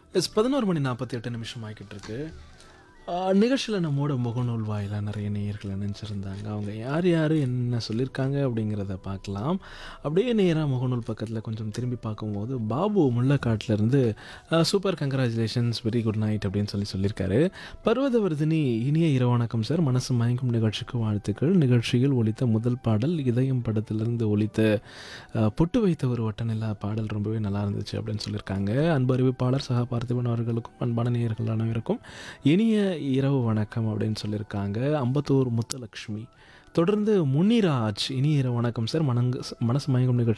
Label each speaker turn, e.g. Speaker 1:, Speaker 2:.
Speaker 1: S பதினோரு மணி நாற்பத்தி எட்டு நிமிஷம் ஆகிக்கிட்டு இருக்கு நிகழ்ச்சியில் நம்மோட முகநூல் வாயிலாக நிறைய நேயர்கள் நினச்சிருந்தாங்க அவங்க யார் யார் என்ன சொல்லியிருக்காங்க அப்படிங்கிறத பார்க்கலாம் அப்படியே நேராக முகநூல் பக்கத்தில் கொஞ்சம் திரும்பி பார்க்கும்போது பாபு முள்ளக்காட்டிலேருந்து super congratulations very good night அப்படின்னு சொல்லி சொல்லியிருக்காரு பர்வதவர்தினி இனிய இரவு வணக்கம் சார் மனசு மயங்கும் நிகழ்ச்சிக்கு வாழ்த்துக்கள் நிகழ்ச்சியில் ஒலித்த முதல் பாடல் இதயம் படத்திலிருந்து ஒலித்த அஹ், பொட்டு வைத்த ஒரு வட்டநிலா பாடல் ரொம்பவே நல்லா இருந்துச்சு அப்படின்னு சொல்லியிருக்காங்க அன்பு அறிவிப்பாளர் சகா பார்த்திபன் அவர்களுக்கும் அன்பான நேயர்கள் அனைவருக்கும் இனிய இரவு வணக்கம் அப்படின்னு சொல்லியிருக்காங்க அம்பத்தூர் முத்தலக்ஷ்மி தொடர்ந்து முனிராஜ் இனிய இரவு வணக்கம் சார் மனங்கு மனசு மயங்கும் நிகழ்ச்சி